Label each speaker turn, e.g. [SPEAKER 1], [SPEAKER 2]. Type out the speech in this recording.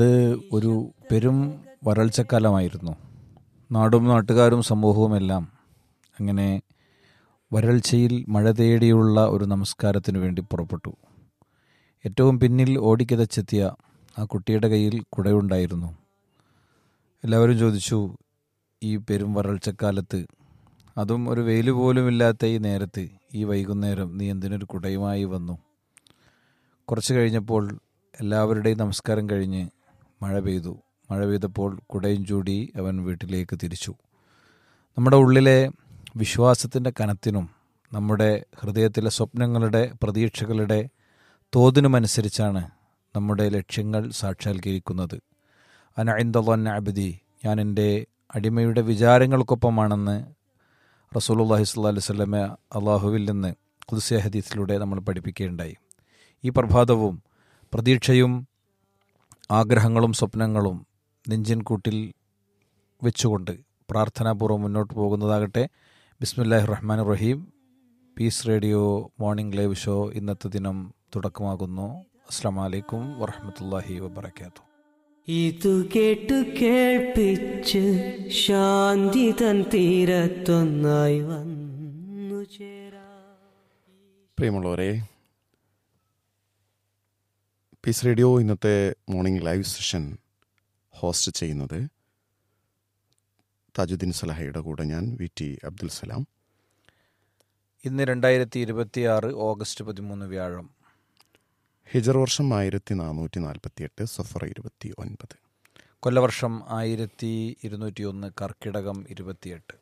[SPEAKER 1] ഒരു പെരും വരൾച്ചക്കാലമായിരുന്നു നാടും നാട്ടുകാരും സമൂഹവുമെല്ലാം അങ്ങനെ വരൾച്ചയിൽ മഴ തേടിയുള്ള ഒരു നമസ്കാരത്തിനു വേണ്ടി പുറപ്പെട്ടു ഏറ്റവും പിന്നിൽ ഓടിക്കിതച്ചെത്തിയ ആ കുട്ടിയുടെ കയ്യിൽ കുടയുണ്ടായിരുന്നു എല്ലാവരും ചോദിച്ചു ഈ പെരും വരൾച്ചക്കാലത്ത് അതും ഒരു വെയിൽ പോലുമില്ലാത്ത ഈ നേരത്ത് ഈ വൈകുന്നേരം നീ എന്തിനൊരു കുടയുമായി വന്നു കുറച്ച് കഴിഞ്ഞപ്പോൾ എല്ലാവരുടെയും നമസ്കാരം കഴിഞ്ഞ് മഴ പെയ്തു മഴ പെയ്തപ്പോൾ കുടയും ചൂടി അവൻ വീട്ടിലേക്ക് തിരിച്ചു നമ്മുടെ ഉള്ളിലെ വിശ്വാസത്തിൻ്റെ കനത്തിനും നമ്മുടെ ഹൃദയത്തിലെ സ്വപ്നങ്ങളുടെ പ്രതീക്ഷകളുടെ തോതിനുമനുസരിച്ചാണ് നമ്മുടെ ലക്ഷ്യങ്ങൾ സാക്ഷാത്കരിക്കുന്നത് അനൈന്ദൻ അബദി ഞാൻ എൻ്റെ അടിമയുടെ വിചാരങ്ങൾക്കൊപ്പമാണെന്ന് റസൂലുള്ളാഹി സ്വല്ലല്ലാഹി അലൈഹി വസല്ലമ അള്ളാഹുവിൽ നിന്ന് കുദ്സിയ ഹദീസിലൂടെ നമ്മൾ പഠിപ്പിക്കുകയുണ്ടായി ഈ പ്രഭാതവും പ്രതീക്ഷയും ആഗ്രഹങ്ങളും സ്വപ്നങ്ങളും നെഞ്ചിൻ കൂട്ടിൽ വെച്ചുകൊണ്ട് പ്രാർത്ഥനാപൂർവ്വം മുന്നോട്ട് പോകുന്നതാകട്ടെ ബിസ്മില്ലാഹി റഹ്മാൻ റഹീം peace radio morning live show ഇന്നത്തെ ദിനം തുടക്കമാകുന്നു അസ്സാം വലൈക്കും വറഹമത്തല്ലാഹി വബർക്കാത്തു
[SPEAKER 2] ഇതു കേട്ടു കേൾപ്പിച്ച് ശാന്തി തൻ തീരത്തൊന്നായി വന്നു ചേരാ
[SPEAKER 3] പ്രിയമുള്ളവരെ പീസ് റേഡിയോ ഇന്നത്തെ മോർണിംഗ് ലൈവ് സെഷൻ ഹോസ്റ്റ് ചെയ്യുന്നത് താജുദ്ദീൻ സലഹയുടെ കൂടെ ഞാൻ വി ടി അബ്ദുൽ സലാം
[SPEAKER 1] ഇന്ന് രണ്ടായിരത്തി ഇരുപത്തി ആറ് ഓഗസ്റ്റ് പതിമൂന്ന് വ്യാഴം
[SPEAKER 3] ഹിജർ വർഷം ആയിരത്തി നാനൂറ്റി നാൽപ്പത്തി എട്ട് സഫർ ഇരുപത്തി ഒൻപത്
[SPEAKER 1] കൊല്ലവർഷം ആയിരത്തി ഇരുന്നൂറ്റി ഒന്ന് കർക്കിടകം ഇരുപത്തിയെട്ട്